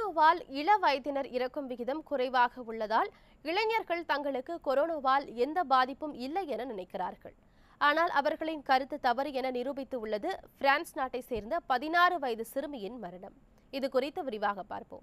கொரோனாவால் இள வயதினர் இறக்கும் விகிதம் குறைவாக உள்ளதால் இளைஞர்கள் தங்களுக்கு கொரோனாவால் எந்த பாதிப்பும் இல்லை என நினைக்கிறார்கள் ஆனால் அவர்களின் கருத்து தவறு என நிரூபித்து உள்ளது பிரான்ஸ் நாட்டை சேர்ந்த பதினாறு வயது சிறுமியின் மரணம் இது குறித்து விரிவாக பார்ப்போம்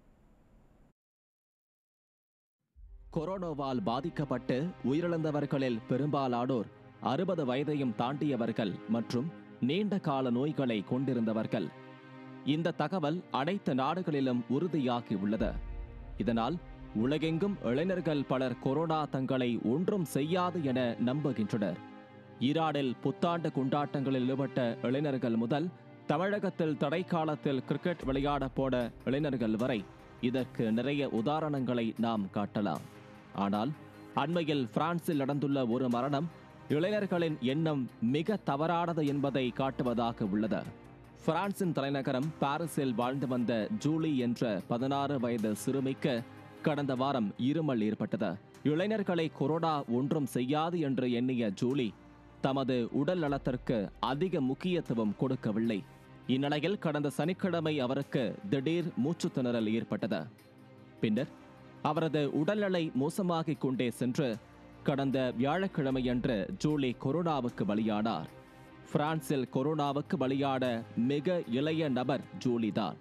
கொரோனாவால் பாதிக்கப்பட்டு உயிரிழந்தவர்களில் பெரும்பாலானோர் அறுபது வயதையும் தாண்டியவர்கள் மற்றும் நீண்ட கால நோய்களை கொண்டிருந்தவர்கள் இந்த தகவல் அனைத்து நாடுகளிலும் உறுதியாகி உள்ளது இதனால் உலகெங்கும் இளைஞர்கள் பலர் கொரோனா தங்களை ஒன்றும் செய்யாது என நம்புகின்றனர் ஈரானில் புத்தாண்டு கொண்டாட்டங்களில் ஈடுபட்ட இளைஞர்கள் முதல் தமிழகத்தில் தடைக்காலத்தில் கிரிக்கெட் விளையாட போன இளைஞர்கள் வரை இதற்கு நிறைய உதாரணங்களை நாம் காட்டலாம் ஆனால் அண்மையில் பிரான்சில் நடந்துள்ள ஒரு மரணம் இளைஞர்களின் எண்ணம் மிக தவறானது என்பதை காட்டுவதாக உள்ளது பிரான்சின் தலைநகரம் பாரிஸில் வாழ்ந்து வந்த ஜூலி என்ற பதினாறு வயது சிறுமிக்கு கடந்த வாரம் இருமல் ஏற்பட்டது இளைஞர்களை கொரோனா ஒன்றும் செய்யாது என்று எண்ணிய ஜூலி தமது உடல் நலத்திற்கு அதிக முக்கியத்துவம் கொடுக்கவில்லை இந்நிலையில் கடந்த சனிக்கிழமை அவருக்கு திடீர் மூச்சுத் திணறல் ஏற்பட்டது பின்னர் அவரது உடல்நிலை மோசமாகிக் கொண்டே சென்று கடந்த வியாழக்கிழமையன்று ஜூலி கொரோனாவுக்கு பலியானார் பிரான்சில் கொரோனாவுக்கு பலியான மிக இளைய நபர் ஜூலி தான்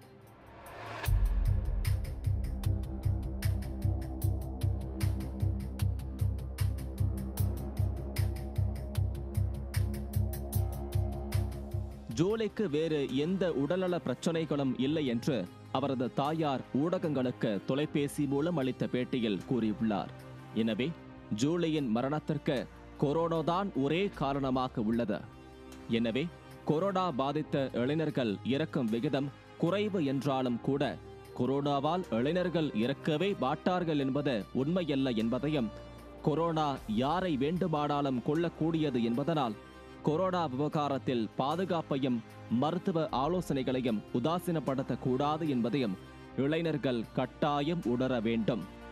ஜூலிக்கு வேறு எந்த உடல்நல பிரச்சனைகளும் இல்லை என்று அவரது தாயார் ஊடகங்களுக்கு தொலைபேசி மூலம் அளித்த பேட்டியில் கூறியுள்ளார் எனவே ஜூலியின் மரணத்திற்கு கொரோனா தான் ஒரே காரணமாக உள்ளது எனவே கொரோனா பாதித்த இளைஞர்கள் இறக்கும் விகிதம் குறைவு என்றாலும் கூட கொரோனாவால் இளைஞர்கள் இறக்கவே மாட்டார்கள் என்பது உண்மையல்ல என்பதையும் கொரோனா யாரை வேண்டுமானாலும் கொள்ளக்கூடியது என்பதனால் கொரோனா விவகாரத்தில் பாதுகாப்பையும் மருத்துவ ஆலோசனைகளையும் உதாசீனப்படுத்தக்கூடாது என்பதையும் இளைஞர்கள் கட்டாயம் உணர வேண்டும்